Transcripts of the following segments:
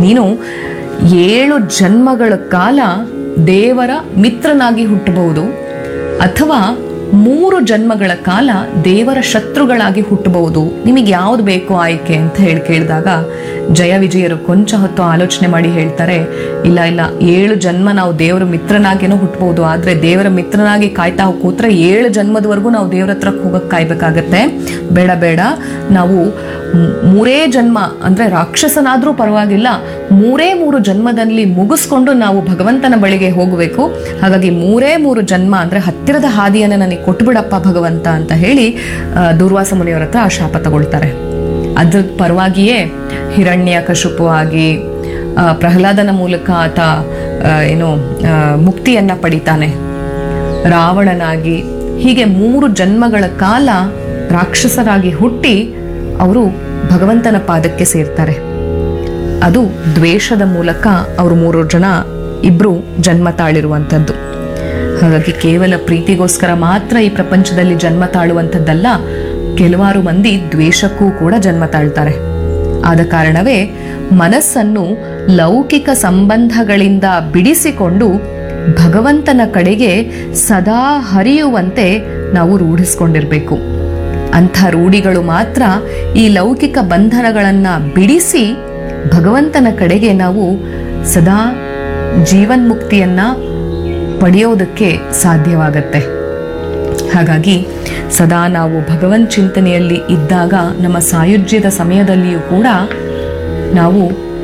ನೀನು ಏಳು ಜನ್ಮಗಳ ಕಾಲ ದೇವರ ಮಿತ್ರನಾಗಿ ಹುಟ್ಟಬಹುದು ಅಥವಾ ಮೂರು ಜನ್ಮಗಳ ಕಾಲ ದೇವರ ಶತ್ರುಗಳಾಗಿ ಹುಟ್ಟಬಹುದು ನಿಮಗೆ ಯಾವ್ದು ಬೇಕು ಆಯ್ಕೆ ಅಂತ ಹೇಳಿ ಕೇಳಿದಾಗ ಜಯ ವಿಜಯರು ಕೊಂಚ ಹೊತ್ತು ಆಲೋಚನೆ ಮಾಡಿ ಹೇಳ್ತಾರೆ ಇಲ್ಲ ಇಲ್ಲ ಏಳು ಜನ್ಮ ನಾವು ದೇವರ ಮಿತ್ರನಾಗೇನೋ ಹುಟ್ಟಬಹುದು ಆದ್ರೆ ದೇವರ ಮಿತ್ರನಾಗಿ ಕಾಯ್ತಾ ಕೂತ್ರೆ ಏಳು ಜನ್ಮದವರೆಗೂ ನಾವು ದೇವರ ಹತ್ರ ಹೋಗಕ್ ಕಾಯ್ಬೇಕಾಗತ್ತೆ ಬೇಡ ಬೇಡ ನಾವು ಮ್- ಮೂರೇ ಜನ್ಮ ಅಂದ್ರೆ ರಾಕ್ಷಸನಾದ್ರೂ ಪರವಾಗಿಲ್ಲ ಮೂರೇ ಮೂರು ಜನ್ಮದಲ್ಲಿ ಮುಗಿಸ್ಕೊಂಡು ನಾವು ಭಗವಂತನ ಬಳಿಗೆ ಹೋಗಬೇಕು ಹಾಗಾಗಿ ಮೂರೇ ಮೂರು ಜನ್ಮ ಅಂದ್ರೆ ಹತ್ತಿರದ ಹಾದಿಯನ್ನು ನನಗೆ ಕೊಟ್ಬಿಡಪ್ಪ ಭಗವಂತ ಅಂತ ಹೇಳಿ ಆ, ದುರ್ವಾಸ ಮುನಿಯವರ ಹತ್ರ ಆ ಶಾಪ ತಗೊಳ್ತಾರೆ ಅದ್ರ ಪರವಾಗಿಯೇ ಹಿರಣ್ಯ ಕಶುಪು ಆಗಿ ಆ, ಪ್ರಹ್ಲಾದನ ಮೂಲಕ ಆತ ಆ, ಏನು ಆ, ಮುಕ್ತಿಯನ್ನ ಪಡಿತಾನೆ ರಾವಣನಾಗಿ ಹೀಗೆ ಮೂರು ಜನ್ಮಗಳ ಕಾಲ ರಾಕ್ಷಸರಾಗಿ ಹುಟ್ಟಿ ಅವರು ಭಗವಂತನ ಪಾದಕ್ಕೆ ಸೇರ್ತಾರೆ ಅದು ದ್ವೇಷದ ಮೂಲಕ ಅವರು ಮೂರು ಜನ ಇಬ್ರು ಜನ್ಮ ತಾಳಿರುವಂಥದ್ದು ಹಾಗಾಗಿ ಕೇವಲ ಪ್ರೀತಿಗೋಸ್ಕರ ಮಾತ್ರ ಈ ಪ್ರಪಂಚದಲ್ಲಿ ಜನ್ಮ ತಾಳುವಂಥದ್ದಲ್ಲ ಕೆಲವಾರು ಮಂದಿ ದ್ವೇಷಕ್ಕೂ ಕೂಡ ಜನ್ಮ ತಾಳ್ತಾರೆ ಆದ ಕಾರಣವೇ ಮನಸ್ಸನ್ನು ಲೌಕಿಕ ಸಂಬಂಧಗಳಿಂದ ಬಿಡಿಸಿಕೊಂಡು ಭಗವಂತನ ಕಡೆಗೆ ಸದಾ ಹರಿಯುವಂತೆ ನಾವು ರೂಢಿಸ್ಕೊಂಡಿರ್ಬೇಕು ಅಂಥ ರೂಢಿಗಳು ಮಾತ್ರ ಈ ಲೌಕಿಕ ಬಂಧನಗಳನ್ನ ಬಿಡಿಸಿ ಭಗವಂತನ ಕಡೆಗೆ ನಾವು ಸದಾ ಜೀವನ್ಮುಕ್ತಿಯನ್ನ ಪಡೆಯೋದಕ್ಕೆ ಸಾಧ್ಯವಾಗತ್ತೆ ಹಾಗಾಗಿ ಸದಾ ನಾವು ಭಗವನ್ ಚಿಂತನೆಯಲ್ಲಿ ಇದ್ದಾಗ ನಮ್ಮ ಸಾಯುಜ್ಯದ ಸಮಯದಲ್ಲಿಯೂ ಕೂಡ ನಾವು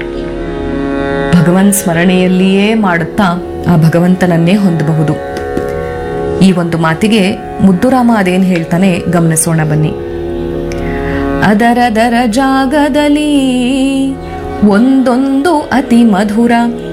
ಭಗವನ್ ಸ್ಮರಣೆಯಲ್ಲಿಯೇ ಮಾಡುತ್ತಾ ಆ ಭಗವಂತನನ್ನೇ ಹೊಂದಬಹುದು ಈ ಒಂದು ಮಾತಿಗೆ ಮುದ್ದುರಾಮ ಅದೇನು ಹೇಳ್ತಾನೆ ಗಮನಿಸೋಣ ಬನ್ನಿ ಅದರದರ ಜಾಗದಲ್ಲಿ ಒಂದೊಂದು ಅತಿ ಮಧುರ